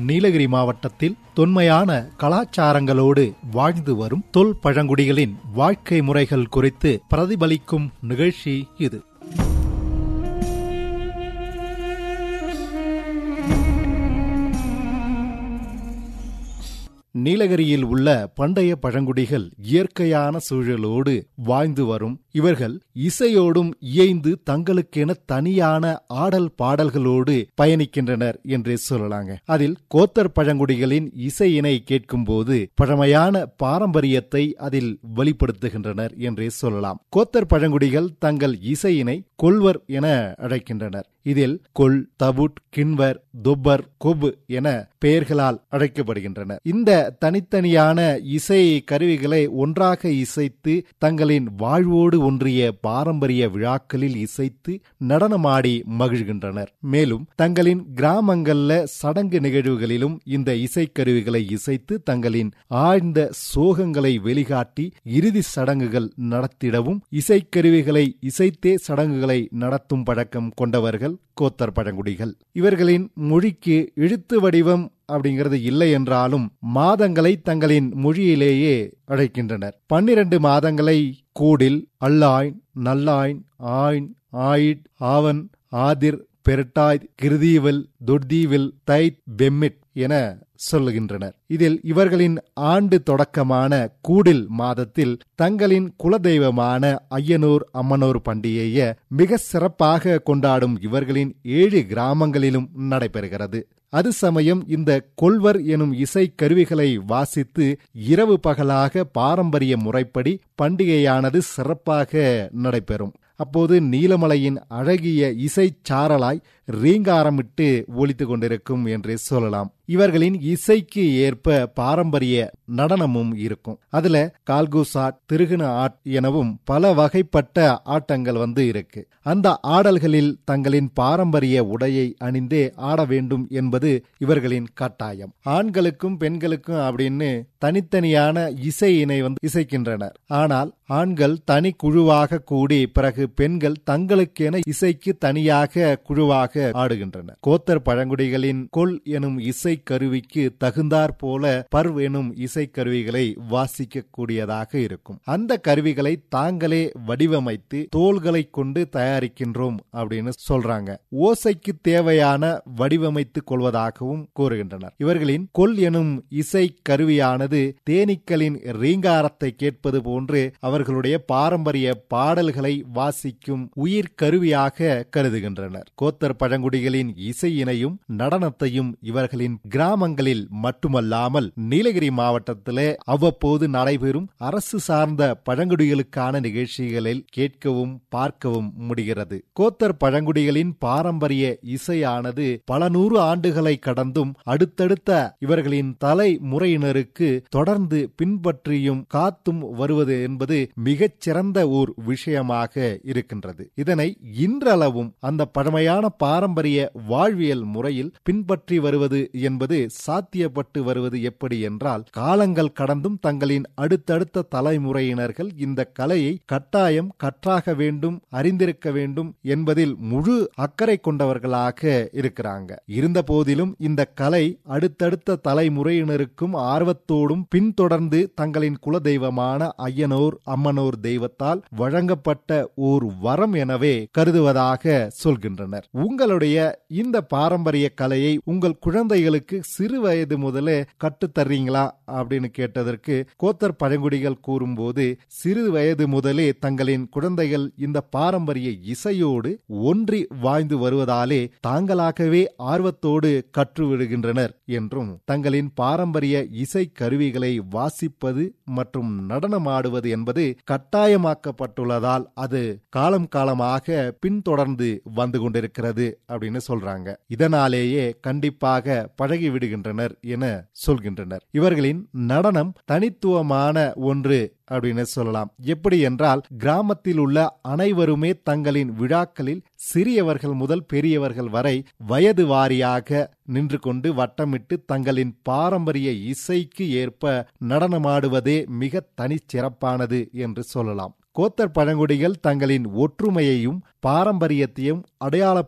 நீலகிரி மாவட்டத்தில் தொன்மையான கலாச்சாரங்களோடு வாழ்ந்து வரும் தொல் பழங்குடிகளின் வாழ்க்கை முறைகள் குறித்து பிரதிபலிக்கும் நிகழ்ச்சி இது நீலகிரியில் உள்ள பண்டைய பழங்குடிகள் இயற்கையான சூழலோடு வாழ்ந்து வரும் இவர்கள் இசையோடும் இயைந்து தங்களுக்கென தனியான ஆடல் பாடல்களோடு பயணிக்கின்றனர் என்றே சொல்லலாங்க அதில் கோத்தர் பழங்குடிகளின் இசையினை கேட்கும்போது பழமையான பாரம்பரியத்தை அதில் வெளிப்படுத்துகின்றனர் என்றே சொல்லலாம் கோத்தர் பழங்குடிகள் தங்கள் இசையினை கொல்வர் என அழைக்கின்றனர் இதில் கொல் தபுட் கிண்வர் தொப்பர் கொபு என பெயர்களால் அழைக்கப்படுகின்றனர் இந்த தனித்தனியான இசை கருவிகளை ஒன்றாக இசைத்து தங்களின் வாழ்வோடு ஒன்றிய பாரம்பரிய விழாக்களில் இசைத்து நடனமாடி மகிழ்கின்றனர் மேலும் தங்களின் கிராமங்கள்ல சடங்கு நிகழ்வுகளிலும் இந்த இசைக்கருவிகளை இசைத்து தங்களின் ஆழ்ந்த சோகங்களை வெளிகாட்டி இறுதி சடங்குகள் நடத்திடவும் இசைக்கருவிகளை இசைத்தே சடங்குகளை நடத்தும் பழக்கம் கொண்டவர்கள் கோத்தர் பழங்குடிகள் இவர்களின் மொழிக்கு எழுத்து வடிவம் அப்படிங்கிறது இல்லை என்றாலும் மாதங்களை தங்களின் மொழியிலேயே அழைக்கின்றனர் பன்னிரண்டு மாதங்களை கூடில் அல்லாய்ன் நல்லாய்ன் ஆய்ன் ஆயிட் ஆவன் ஆதிர் பெரட்டாய் கிருதீவில் துர்தீவில் தைத் பெம்மிட் என சொல்லுகின்றனர் இதில் இவர்களின் ஆண்டு தொடக்கமான கூடில் மாதத்தில் தங்களின் குலதெய்வமான ஐயனூர் அம்மனூர் பண்டிகையை மிக சிறப்பாக கொண்டாடும் இவர்களின் ஏழு கிராமங்களிலும் நடைபெறுகிறது அது சமயம் இந்த கொல்வர் எனும் இசை கருவிகளை வாசித்து இரவு பகலாக பாரம்பரிய முறைப்படி பண்டிகையானது சிறப்பாக நடைபெறும் அப்போது நீலமலையின் அழகிய இசை சாரலாய் ரீங்காரமிட்டு ஒலித்து கொண்டிருக்கும் என்றே சொல்லலாம் இவர்களின் இசைக்கு ஏற்ப பாரம்பரிய நடனமும் இருக்கும் அதுல கால்குசாட் திருகுண ஆட் எனவும் பல வகைப்பட்ட ஆட்டங்கள் வந்து இருக்கு அந்த ஆடல்களில் தங்களின் பாரம்பரிய உடையை அணிந்தே ஆட வேண்டும் என்பது இவர்களின் கட்டாயம் ஆண்களுக்கும் பெண்களுக்கும் அப்படின்னு தனித்தனியான இசையினை வந்து இசைக்கின்றனர் ஆனால் ஆண்கள் தனி குழுவாக கூடி பிறகு பெண்கள் தங்களுக்கென இசைக்கு தனியாக குழுவாக ஆடுகின்றனர் கோத்தர் பழங்குடிகளின் கொல் எனும் இசை கருவிக்கு தகுந்தாற் போல பர்வ் எனும் இசை கருவிகளை வாசிக்க கூடியதாக இருக்கும் அந்த கருவிகளை தாங்களே வடிவமைத்து தோள்களை கொண்டு தயாரிக்கின்றோம் அப்படின்னு சொல்றாங்க ஓசைக்கு தேவையான வடிவமைத்து கொள்வதாகவும் கூறுகின்றனர் இவர்களின் கொல் எனும் இசை கருவியானது தேனீக்களின் ரீங்காரத்தை கேட்பது போன்று அவர்களுடைய பாரம்பரிய பாடல்களை வாசிக்கும் உயிர் கருவியாக கருதுகின்றனர் கோத்தர் பழங்குடிகளின் இசையினையும் நடனத்தையும் இவர்களின் கிராமங்களில் மட்டுமல்லாமல் நீலகிரி மாவட்டத்திலே அவ்வப்போது நடைபெறும் அரசு சார்ந்த பழங்குடிகளுக்கான நிகழ்ச்சிகளில் கேட்கவும் பார்க்கவும் முடிகிறது கோத்தர் பழங்குடிகளின் பாரம்பரிய இசையானது பல நூறு ஆண்டுகளை கடந்தும் அடுத்தடுத்த இவர்களின் தலைமுறையினருக்கு தொடர்ந்து பின்பற்றியும் காத்தும் வருவது என்பது மிகச் சிறந்த ஓர் விஷயமாக இருக்கின்றது இதனை இன்றளவும் அந்த பழமையான பாரம்பரிய வாழ்வியல் முறையில் பின்பற்றி வருவது என்பது சாத்தியப்பட்டு வருவது எப்படி என்றால் காலங்கள் கடந்தும் தங்களின் அடுத்தடுத்த தலைமுறையினர்கள் இந்த கலையை கட்டாயம் கற்றாக வேண்டும் அறிந்திருக்க வேண்டும் என்பதில் முழு அக்கறை கொண்டவர்களாக இருக்கிறாங்க இருந்த போதிலும் இந்த கலை அடுத்தடுத்த தலைமுறையினருக்கும் ஆர்வத்தோடும் பின்தொடர்ந்து தங்களின் குலதெய்வமான ஐயனோர் அம்மனோர் தெய்வத்தால் வழங்கப்பட்ட ஓர் வரம் எனவே கருதுவதாக சொல்கின்றனர் உங்களுடைய இந்த பாரம்பரிய கலையை உங்கள் குழந்தைகளுக்கு சிறு வயது முதலே கற்றுத்தர்றீங்களா அப்படின்னு கேட்டதற்கு கோத்தர் பழங்குடிகள் கூறும்போது சிறு வயது முதலே தங்களின் குழந்தைகள் இந்த பாரம்பரிய இசையோடு ஒன்றி வாழ்ந்து வருவதாலே தாங்களாகவே ஆர்வத்தோடு கற்றுவிடுகின்றனர் என்றும் தங்களின் பாரம்பரிய இசை கருவிகளை வாசிப்பது மற்றும் நடனமாடுவது என்பது கட்டாயமாக்கப்பட்டுள்ளதால் அது காலம் காலமாக பின்தொடர்ந்து வந்து கொண்டிருக்கிறது அப்படின்னு சொல்றாங்க இதனாலேயே கண்டிப்பாக பழகி விடுகின்றனர் என சொல்கின்றனர் இவர்களின் நடனம் தனித்துவமான ஒன்று அப்படின்னு சொல்லலாம் எப்படி என்றால் கிராமத்தில் உள்ள அனைவருமே தங்களின் விழாக்களில் சிறியவர்கள் முதல் பெரியவர்கள் வரை வயது வாரியாக நின்று கொண்டு வட்டமிட்டு தங்களின் பாரம்பரிய இசைக்கு ஏற்ப நடனமாடுவதே மிக தனிச்சிறப்பானது என்று சொல்லலாம் கோத்தர் பழங்குடிகள் தங்களின் ஒற்றுமையையும் பாரம்பரியத்தையும் அடையாள